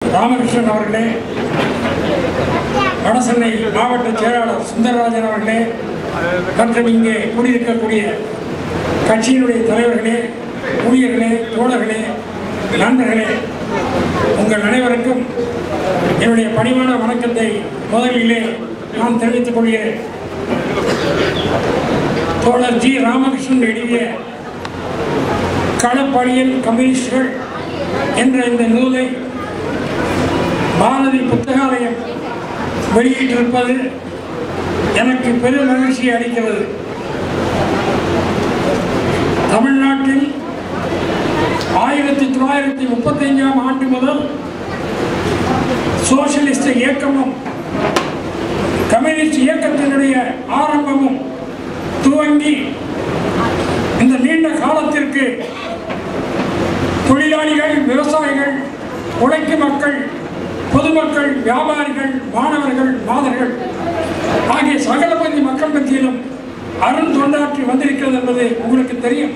ராமகிருஷ்ணன் அவர்களே வடசென்னை மாவட்ட செயலாளர் சுந்தரராஜன் அவர்களே மற்றும் இங்கே கூடியிருக்கக்கூடிய கட்சியினுடைய தலைவர்களே ஊழியர்களே தோழர்களே நண்பர்களே உங்கள் அனைவருக்கும் என்னுடைய பணிவான வணக்கத்தை முதலிலே நான் தெரிவித்துக் கொள்கிறேன் தோழர் ஜி ராமகிருஷ்ணன் எழுதிய களப்பணியில் கம்யூனிஸ்டுகள் என்ற இந்த நூலை பாரதி புத்தகாலயம் வெளியிட்டிருப்பது எனக்கு பெரும் மகிழ்ச்சியை அளிக்கிறது தமிழ்நாட்டில் ஆயிரத்தி தொள்ளாயிரத்தி முப்பத்தைந்தாம் ஆண்டு முதல் சோசியலிஸ்ட் இயக்கமும் கம்யூனிஸ்ட் இயக்கத்தினுடைய ஆரம்பமும் துவங்கி இந்த நீண்ட காலத்திற்கு தொழிலாளிகள் விவசாயிகள் உழைக்கும் மக்கள் பொதுமக்கள் வியாபாரிகள் மாணவர்கள் மாதர்கள் ஆகிய சகல பகுதி மக்கள் மத்தியிலும் அருண் தொண்டாற்றி வந்திருக்கிறது என்பது உங்களுக்கு தெரியும்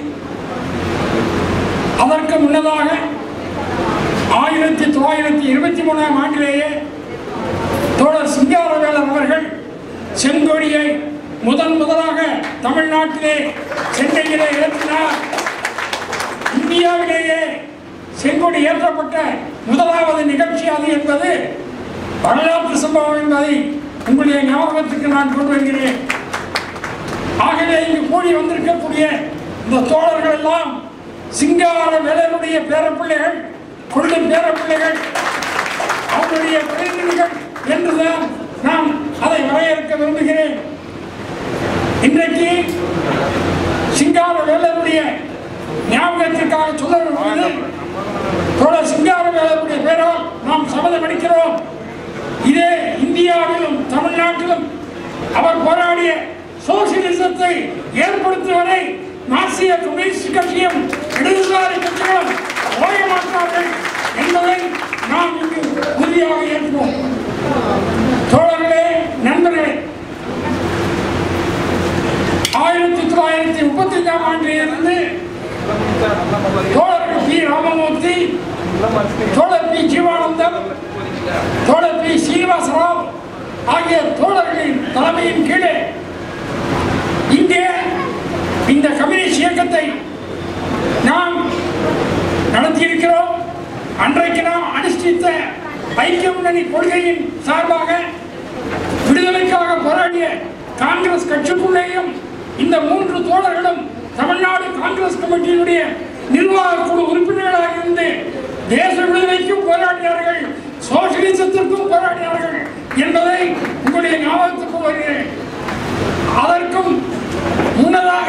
அதற்கு முன்னதாக ஆயிரத்தி தொள்ளாயிரத்தி இருபத்தி மூணாம் ஆண்டிலேயே தோழர் சிங்காரவேலர் அவர்கள் செங்கொடியை முதன் முதலாக தமிழ்நாட்டிலே சென்னையிலே ஏற்றினார் இந்தியாவிலேயே செங்கொடி ஏற்றப்பட்ட முதலாவது நிகழ்ச்சி அது என்பது வரலாற்று சம்பவம் என்பதை உங்களுடைய ஞாபகத்துக்கு நான் கொண்டு வருகிறேன் ஆகவே இங்கு கூடி வந்திருக்கக்கூடிய இந்த தோழர்கள் எல்லாம் சிங்கார வேலனுடைய பேரப்பிள்ளைகள் கொள்ளை பேரப்பிள்ளைகள் அவருடைய பிரதிநிதிகள் என்றுதான் நான் அதை வரையறுக்க விரும்புகிறேன் இன்றைக்கு சிங்கார வேலனுடைய ஞாபகத்திற்காக சொல்ல விரும்புவது தோழர் சிங்கார வேலனுடைய பேரால் நாம் சபதம் அளிக்கிறோம் இதே இந்தியாவிலும் தமிழ்நாட்டிலும் அவர் போராடிய சோசியலிசத்தை ஏற்படுத்துவதை மார்க்சிய கம்யூனிஸ்ட் கட்சியும் இடதுசாரி கட்சிகளும் ஓய மாட்டார்கள் என்பதை நாம் இங்கு உறுதியாக ஏற்போம் தோழர்களே நண்பர்களே ஆயிரத்தி தொள்ளாயிரத்தி முப்பத்தி அஞ்சாம் ஆண்டிலிருந்து தோழர் பி ராமமூர்த்தி தோழர் பி ஜீவானந்தம் தோழர் பி சீனிவாசராவ் ஆகிய தோழர்களின் தலைமையின் கீழே இங்கே இந்த கம்யூனிஸ்ட் இயக்கத்தை நாம் நடத்தியிருக்கிறோம் அன்றைக்கு நாம் அனுஷ்டித்த ஐக்கிய முன்னணி கொள்கையின் சார்பாக விடுதலைக்காக போராடிய காங்கிரஸ் கட்சிக்குள்ளேயும் இந்த மூன்று தோழர்களும் தமிழ்நாடு காங்கிரஸ் கமிட்டியினுடைய நிர்வாக குழு உறுப்பினர்களாக இருந்து தேச விடுதலைக்கும் போராடினார்கள் சோசியலிசத்திற்கும் போராடினார்கள் என்பதை உங்களுடைய ஞாபகத்துக்கு வருகிறேன் அதற்கும் முன்னதாக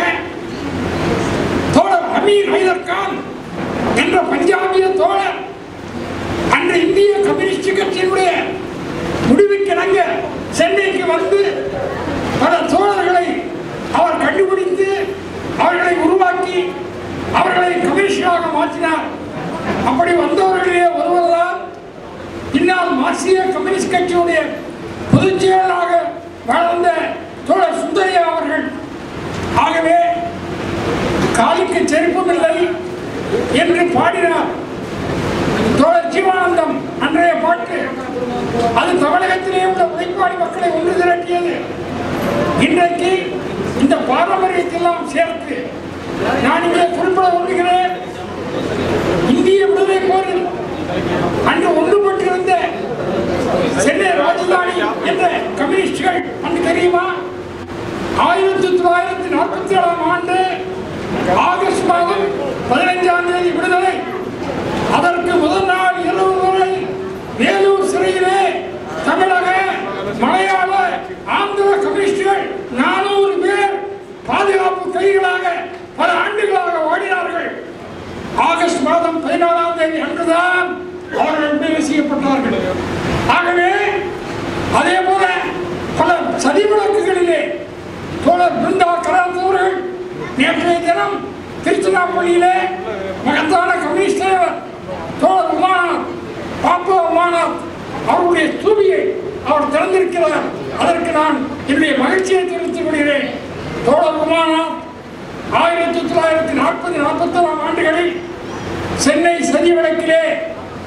தோழர் அமீர் ஹைதர் கான் என்ற பஞ்சாபிய தோழர் அன்று இந்திய கம்யூனிஸ்ட் கட்சியினுடைய முடிவுக்கிணங்க சென்னைக்கு வந்து பல தோழர்களை அவர் கண்டுபிடித்து அவர்களை உருவாக்கி அவர்களை கமிஷனாக மாற்றினார் அப்படி வந்தவர்களிலே ஒருவர்தான் பின்னால் மார்க்சிய கம்யூனிஸ்ட் கட்சியுடைய பொதுச் செயலராக வளர்ந்த தோழர் சுந்தரியா அவர்கள் ஆகவே காலுக்கு செருப்பும் இல்லை என்று பாடினார் தோழர் ஜீவானந்தம் அன்றைய பாட்டு அது தமிழகத்திலே உள்ள உழைப்பாளி மக்களை ஒன்று திரட்டியது இன்றைக்கு இந்த பாரம்பரியத்தெல்லாம் சேர்த்து நான் இங்கே குறிப்பிட விரும்புகிறேன் இந்திய விடுதலை போரில் அன்று ஒன்றுபட்டிருந்த சென்னை ராஜதானி என்ற கம்யூனிஸ்டுகள் அன்று தெரியுமா ஆயிரத்தி தொள்ளாயிரத்தி நாற்பத்தி ஏழாம் ஆண்டு ஆகஸ்ட் மாதம் பதினைஞ்சாம் தேதி விடுதலை அதற்கு முதல் நாள் இரவு வரை வேலூர் சிறையிலே தமிழக மலையாள ஆந்திர கம்யூனிஸ்டுகள் நானூறு பேர் பாதுகாப்பு கைகளாக பல ஆண்டுகளாக ஓடினார்கள் ஆகஸ்ட் மாதம் பதினாறாம் தேதி அன்றுதான் அவர்கள் கைது செய்யப்பட்டார்கள் ஆகவே அதே போல பல சதி வழக்குகளிலே தோழர் பிருந்தா கராத் அவர்கள் நேற்றைய தினம் திருச்சிராப்பள்ளியிலே மகத்தான கம்யூனிஸ்ட் தலைவர் தோழர் உமாநாத் பாப்பா உமாநாத் அவருடைய தூபியை அவர் திறந்திருக்கிறார் அதற்கு நான் என்னுடைய மகிழ்ச்சியை தெரிவித்துக் கொள்கிறேன் தோழர் உமாநாத் ஆயிரத்தி தொள்ளாயிரத்தி நாற்பது நாற்பத்தொன்னாம் ஆண்டுகளில் சென்னை சதி வழக்கிலே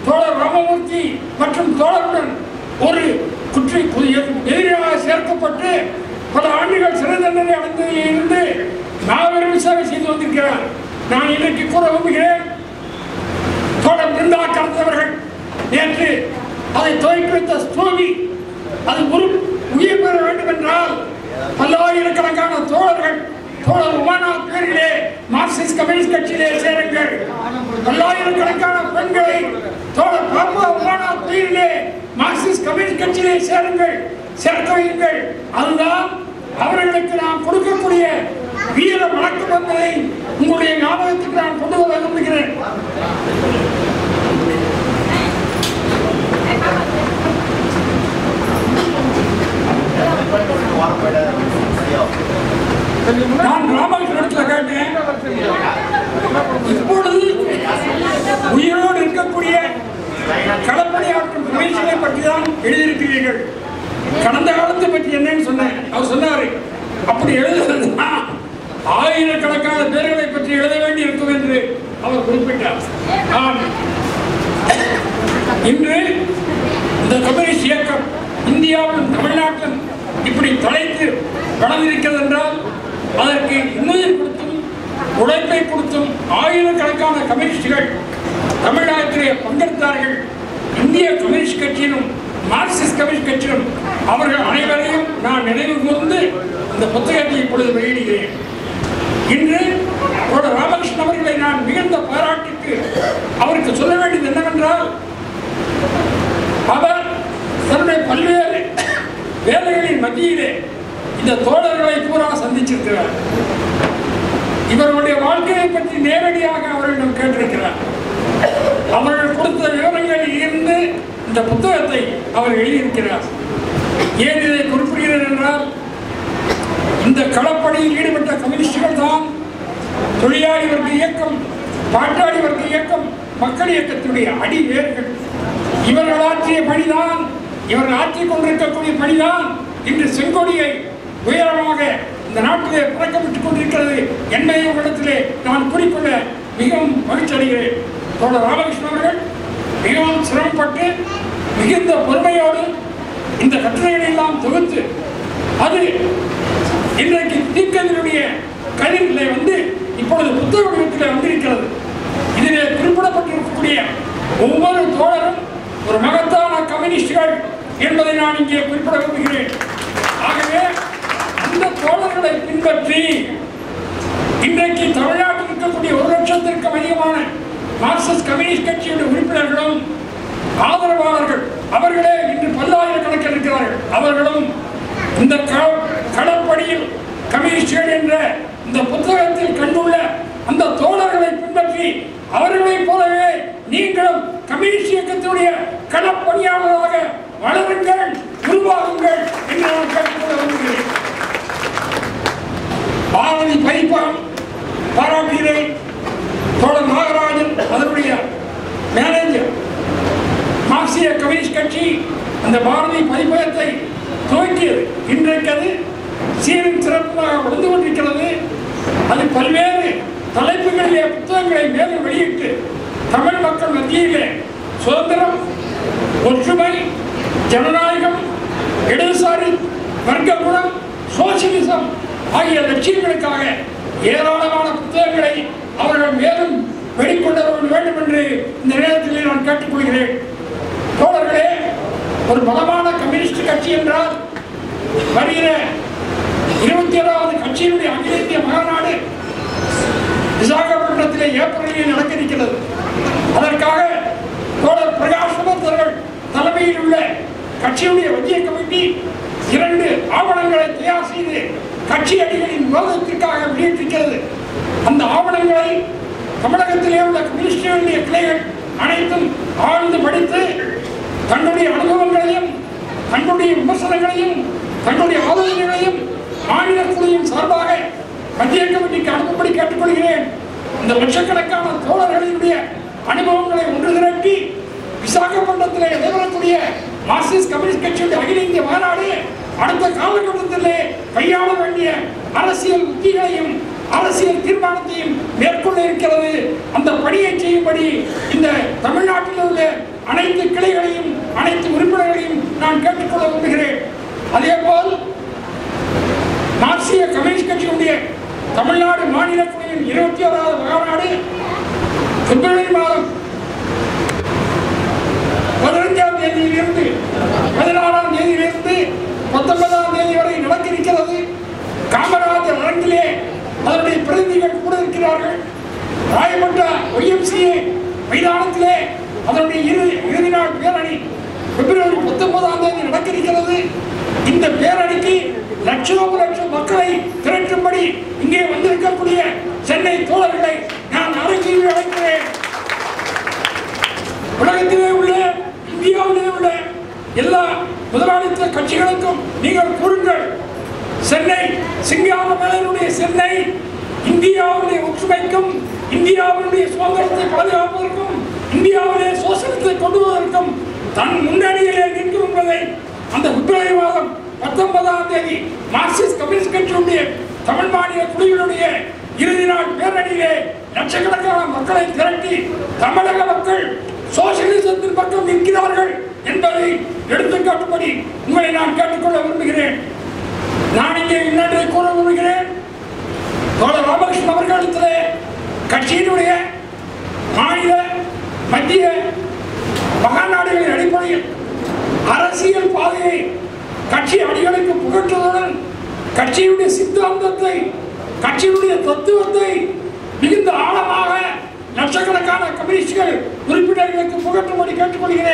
தோழர் ராமமூர்த்தி மற்றும் தோழருடன் ஒரு குற்றி எதிராக சேர்க்கப்பட்டு பல ஆண்டுகள் சிறை தண்டனை அடைந்ததில் இருந்து மாபெரும் சேவை செய்து வந்திருக்கிறார் நான் இன்றைக்கு கூற விரும்புகிறேன் தோழர் பிருந்தா கடந்தவர்கள் நேற்று அதை துவக்கி வைத்த ஸ்தூபி அது உரு உயிர் பெற வேண்டும் என்றால் பல்லாயிரக்கணக்கான தோழர்கள் தோழர் உமாநாத் பேரிலே மார்க்சிஸ்ட் கம்யூனிஸ்ட் கட்சியிலே சேருங்கள் பல்லாயிரக்கணக்கான பெண்களை தோழர் பாப்பா உமாநாத் பேரிலே மார்க்சிஸ்ட் கம்யூனிஸ்ட் கட்சியிலே சேருங்கள் சேர்க்க வையுங்கள் அதுதான் அவர்களுக்கு நாம் கொடுக்கக்கூடிய வீர வணக்கம் என்பதை உங்களுடைய ஞாபகத்துக்கு நான் கொண்டு வர விரும்புகிறேன் நான் ராமகிருஷ்ணத்தில் கேட்டேன் இப்பொழுது உயிரோடு இருக்கக்கூடிய களப்பணியாற்றும் முயற்சிகளை பற்றி தான் எழுதியிருக்கிறீர்கள் கடந்த காலத்தை பற்றி என்னன்னு சொன்னேன் அவர் சொன்னாரு அப்படி எழுதுறதுனா ஆயிரக்கணக்கான பேர்களை பற்றி எழுத வேண்டி இருக்கும் என்று அவர் குறிப்பிட்டார் ஆம் இன்று இந்த கம்யூனிஸ்ட் இயக்கம் இந்தியாவிலும் தமிழ்நாட்டிலும் இப்படி தலைத்து வளர்ந்திருக்கிறது என்றால் அதற்கு இன்னுயிர் கொடுத்தும் உழைப்பை கொடுத்தும் ஆயிரக்கணக்கான கம்யூனிஸ்டுகள் தமிழ்நாட்டிலே பங்கெடுத்தார்கள் இந்திய கம்யூனிஸ்ட் கட்சியிலும் மார்க்சிஸ்ட் கம்யூனிஸ்ட் கட்சியிலும் அவர்கள் அனைவரையும் நான் நினைவு கூர்ந்து இந்த புத்தகத்தை இப்பொழுது வெளியிடுகிறேன் இன்று தோழர் ராமகிருஷ்ணன் அவர்களை நான் மிகுந்த பாராட்டிற்கு அவருக்கு சொல்ல வேண்டியது என்னவென்றால் அவர் தன்னுடைய பல்வேறு வேலைகளின் மத்தியிலே இந்த தோழர்களை பூரா சந்திச்சிருக்கிறார் இவர்களுடைய வாழ்க்கையை பற்றி நேரடியாக அவர்களிடம் கேட்டிருக்கிறார் அவர்கள் கொடுத்த விவரங்களில் இருந்து இந்த புத்தகத்தை அவர் எழுதியிருக்கிறார் ஏன் இதை குறிப்பிடுகிறேன் என்றால் இந்த களப்பணியில் ஈடுபட்ட கம்யூனிஸ்டுகள் தான் தொழிலாளி வர்க்க இயக்கம் பாட்டாளி வர்க்க இயக்கம் மக்கள் இயக்கத்துடைய அடி வேர்கள் இவர்கள் ஆற்றிய பணிதான் இவர்கள் ஆற்றிக் கொண்டிருக்கக்கூடிய பணிதான் இன்று செங்கொடியை உயரமாக இந்த நாட்டிலே பறக்கப்பட்டுக் கொண்டிருக்கிறது என்பதை உங்களிடத்திலே நான் குறிப்பிட மிகவும் மகிழ்ச்சி அடைகிறேன் தோழர் ராமகிருஷ்ணன் அவர்கள் மிகவும் சிரமப்பட்டு மிகுந்த பொறுமையோடு இந்த கட்டுரைகளை எல்லாம் தொகுத்து அது இன்றைக்கு தீக்கதினுடைய கதிரிலே வந்து இப்பொழுது புத்தக வடிவத்தில் வந்திருக்கிறது இதிலே குறிப்பிடப்பட்டிருக்கக்கூடிய ஒவ்வொரு தோழரும் ஒரு மகத்தான கம்யூனிஸ்டுகள் என்பதை நான் இங்கே குறிப்பிட விரும்புகிறேன் ஆகவே அந்த தோழர்களை பின்பற்றி இன்றைக்கு தமிழ்நாட்டில் இருக்கக்கூடிய ஒரு லட்சத்திற்கும் அதிகமான மார்க்சிஸ்ட் கம்யூனிஸ்ட் கட்சியுடைய உறுப்பினர்களும் ஆதரவாளர்கள் அவர்களே இன்று பல்லாயிரக்கணக்கில் இருக்கிறார்கள் அவர்களும் இந்த கள- களப்பணியில் கம்யூனிஸ்டுகள் என்ற இந்த புத்தகத்தில் கண்டுள்ள அந்த தோழர்களை பின்பற்றி அவர்களைப் போலவே நீங்களும் கம்யூனிஸ்ட் இயக்கத்தினுடைய களப்பணியாளர்களாக வளருங்கள் உருவாகுங்கள் என்று நான் கேட்டுக்கொள்ள விரும்புகிறேன் பாரதி பைப்பான் பாராட்டுகிறேன் தோழர் நாகராஜன் அதனுடைய மேனேஜர் மார்க்சிய கம்யூனிஸ்ட் கட்சி அந்த பாரதி பதிப்பகத்தை துவக்கியது இன்றைக்கு அது சீரின் சிறப்பாக வளர்ந்து கொண்டிருக்கிறது அது பல்வேறு தலைப்புகளிலே புத்தகங்களை மேலும் வெளியிட்டு தமிழ் மக்கள் மத்தியிலே சுதந்திரம் ஒற்றுமை ஜனநாயகம் இடதுசாரி வர்க்க குணம் சோசியலிசம் ஆகிய லட்சியங்களுக்காக ஏராளமான புத்தகங்களை அவர்கள் மேலும் வெளிக்கொண்டு வர வேண்டும் என்று இந்த நேரத்தில் நான் கேட்டுக்கொள்கிறேன் தோழர்களே ஒரு பலமான கம்யூனிஸ்ட் கட்சி என்றால் வருகிற இருபத்தி ஏழாவது கட்சியினுடைய அகில இந்திய மாநாடு விசாகப்பட்டினத்திலே ஏப்ரலில் நடக்க இருக்கிறது அதற்காக தோழர் பிரகாஷ் அவர்கள் தலைமையில் உள்ள கட்சியுடைய மத்திய கமிட்டி இரண்டு ஆவணங்களை தயார் செய்து கட்சி அடிகளின் விவாதத்திற்காக வெளியிட்டிருக்கிறது அந்த ஆவணங்களை தமிழகத்திலே உள்ள கம்யூனிஸ்டுகளுடைய கிளைகள் அனைத்தும் ஆழ்ந்து படித்து தன்னுடைய அனுபவங்களையும் தன்னுடைய விமர்சனங்களையும் தன்னுடைய ஆலோசனைகளையும் மாநில குழுவின் சார்பாக மத்திய கமிட்டிக்கு அனுப்பும்படி கேட்டுக்கொள்கிறேன் இந்த லட்சக்கணக்கான தோழர்களினுடைய அனுபவங்களை ஒன்று திரட்டி விசாகப்பட்டினத்திலே நடைபெறக்கூடிய மார்க்சிஸ்ட் கம்யூனிஸ்ட் கட்சியுடைய அகில இந்திய மாநாடு அடுத்த காலகட்டத்திலே கையாள வேண்டிய அரசியல் உத்திகளையும் அரசியல் தீர்மானத்தையும் மேற்கொள்ள இருக்கிறது அந்த பணியை செய்யும்படி இந்த தமிழ்நாட்டில் உள்ள அனைத்து கிளைகளையும் அனைத்து உறுப்பினர்களையும் நான் கேட்டுக்கொள்ள விரும்புகிறேன் அதேபோல் மார்க்சிய கம்யூனிஸ்ட் கட்சியினுடைய தமிழ்நாடு மாநில குழுவின் இருபத்தி ஓராவது மாநாடு பிப்ரவரி மாதம் பதினைஞ்சாம் தேதியிலிருந்து பதினாறாம் தேதியிலிருந்து பத்தொன்பதாம் தேதி வரை நடக்க இருக்கிறது காமராஜர் அரங்கிலே அதனுடைய பிரதிநிதிகள் கூட இருக்கிறார்கள் ராயப்பட்ட ஒய்எம்சிஏ மைதானத்திலே அதனுடைய இறு இறுதி நாள் பேரணி பிப்ரவரி பத்தொன்பதாம் தேதி நடக்க இருக்கிறது இந்த பேரணிக்கு லட்சோப லட்சம் மக்களை திரட்டும்படி இங்கே வந்திருக்கக்கூடிய சென்னை தோழர்களை நான் அரங்கில் அழைக்கிறேன் உலகத்திலே உள்ள இந்தியாவிலே உள்ள எல்லா முதலாளித்துவ கட்சிகளுக்கும் நீங்கள் கூறுங்கள் சென்னை சிங்கார மேலனுடைய சென்னை இந்தியாவுடைய ஒற்றுமைக்கும் இந்தியாவுடைய சுதந்திரத்தை பாதுகாப்பதற்கும் இந்தியாவிலே சோசனத்தை கொண்டு வருவதற்கும் தன் முன்னணியிலே நிற்கும் என்பதை அந்த பிப்ரவரி மாதம் பத்தொன்பதாம் தேதி மார்க்சிஸ்ட் கம்யூனிஸ்ட் கட்சியுடைய தமிழ் மாநில குழுவினுடைய இறுதி நாள் பேரணியிலே லட்சக்கணக்கான மக்களை திரட்டி தமிழக மக்கள் சோசியலிசத்தின் பக்கம் நிற்கிறார்கள் என்பதை எடுத்துக்காட்டும்படி உங்களை நான் கேட்டுக்கொள்ள விரும்புகிறேன் நான் இங்கே இன்னொன்றை கூற விரும்புகிறேன் தோழர் ராமகிருஷ்ணன் அவர்களிடத்திலே கட்சியினுடைய மாநில மத்திய மகாநாடுகளின் அடிப்படையில் அரசியல் பாதையை கட்சி அடிகளுக்கு புகற்றுவதுடன் கட்சியுடைய சித்தாந்தத்தை கட்சியினுடைய தத்துவத்தை மிகுந்த ஆழமாக லட்சக்கணக்கான கம்யூனிஸ்டுகள் உறுப்பினர்களுக்கு புகற்றும்படி கேட்டுக்கொள்கிறேன்